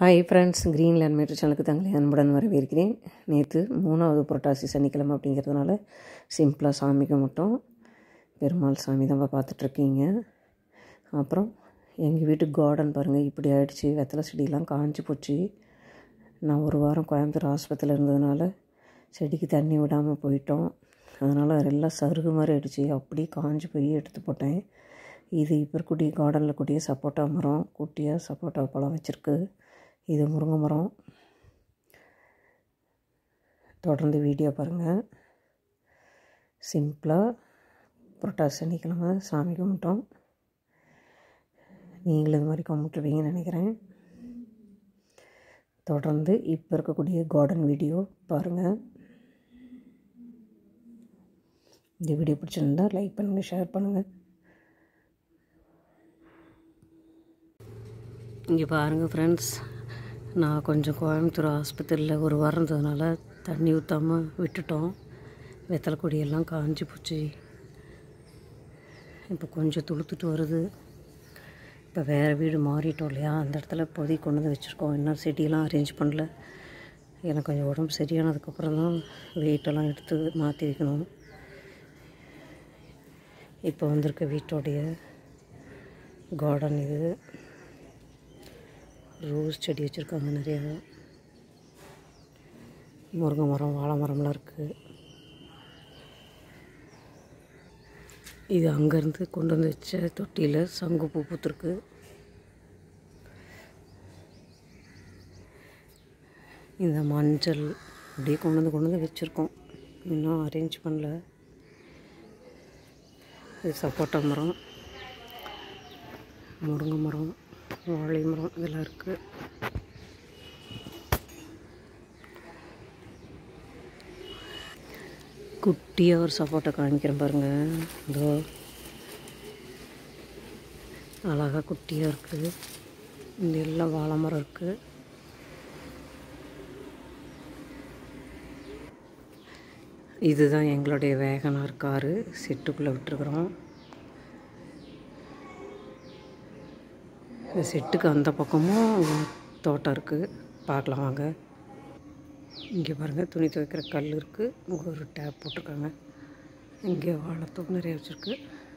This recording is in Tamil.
ஹாய் ஃப்ரெண்ட்ஸ் க்ரீன் லேண்ட் மேட்ரு சேனலுக்கு தங்களை அன்புடன் வரவேற்கிறேன் நேற்று மூணாவது புரட்டாசி சனிக்கிழமை அப்படிங்கிறதுனால சிம்பிளாக சாமிக்கு மட்டும் பெருமாள் சாமி தான் பார்த்துட்ருக்கீங்க அப்புறம் எங்கள் வீட்டு கார்டன் பாருங்கள் இப்படி ஆயிடுச்சு வெத்தலை செடியெலாம் காஞ்சி போச்சு நான் ஒரு வாரம் கோயம்புத்தூர் ஆஸ்பத்திரியில் இருந்ததுனால செடிக்கு தண்ணி விடாமல் போயிட்டோம் அதனால் எல்லாம் சருகு மாதிரி ஆயிடுச்சு அப்படி காஞ்சி போய் எடுத்து போட்டேன் இது இப்போ இருக்கக்கூடிய கார்டனில் கூடிய சப்போட்டா மரம் குட்டியாக சப்போட்டா பழம் வச்சுருக்கு இது முருங்கை மரம் தொடர்ந்து வீடியோ பாருங்கள் சிம்பிளாக புரட்டாசி சனிக்கிழமை சாமி கும்பிட்டோம் நீங்களும் இது மாதிரி கும்பிட்டுருவீங்கன்னு நினைக்கிறேன் தொடர்ந்து இப்போ இருக்கக்கூடிய கார்டன் வீடியோ பாருங்கள் இந்த வீடியோ பிடிச்சிருந்தா லைக் பண்ணுங்கள் ஷேர் பண்ணுங்கள் இங்கே பாருங்கள் ஃப்ரெண்ட்ஸ் நான் கொஞ்சம் கோயம்புத்தூர் ஆஸ்பத்திரியில் ஒரு வாரம் இருந்ததுனால தண்ணி ஊற்றாமல் விட்டுட்டோம் வெத்தலை கொடியெல்லாம் காஞ்சி போச்சு இப்போ கொஞ்சம் துளுத்துட்டு வருது இப்போ வேறு வீடு மாறிட்டோம் இல்லையா அந்த இடத்துல இப்போதைக்கு கொண்டு வந்து வச்சுருக்கோம் இன்னும் செடியெல்லாம் அரேஞ்ச் பண்ணல எனக்கு கொஞ்சம் உடம்பு சரியானதுக்கப்புறம் தான் வெயிட்டெல்லாம் எடுத்து மாற்றி வைக்கணும் இப்போ வந்திருக்க வீட்டோடைய கார்டன் இது ரோஸ் செடி வச்சுருக்காங்க நிறையா முருங்கை மரம் வாழை மரம்லாம் இருக்குது இது அங்கேருந்து கொண்டு வந்து வச்ச தொட்டியில் சங்குப்பூ பூத்துருக்கு இந்த மஞ்சள் அப்படியே கொண்டு வந்து கொண்டு வந்து வச்சுருக்கோம் இன்னும் அரேஞ்ச் பண்ணல இது சப்போட்டா மரம் முருங்கை மரம் வாழை மரம் இதெல்லாம் இருக்குது குட்டியாக ஒரு சப்போட்டா காமிக்கிறேன் பாருங்கள் இதோ அழகாக குட்டியாக இருக்குது இந்த எல்லாம் வாழை மரம் இருக்குது இதுதான் எங்களுடைய வேகனார் காரு செட்டுக்குள்ளே விட்டுருக்குறோம் இந்த செட்டுக்கு அந்த பக்கமும் தோட்டம் இருக்குது பார்க்கலாம் வாங்க இங்கே பாருங்கள் துணி துவைக்கிற கல் இருக்குது இங்கே ஒரு டேப் போட்டிருக்காங்க இங்கே வாழைத்தோப்பு நிறைய வச்சுருக்கு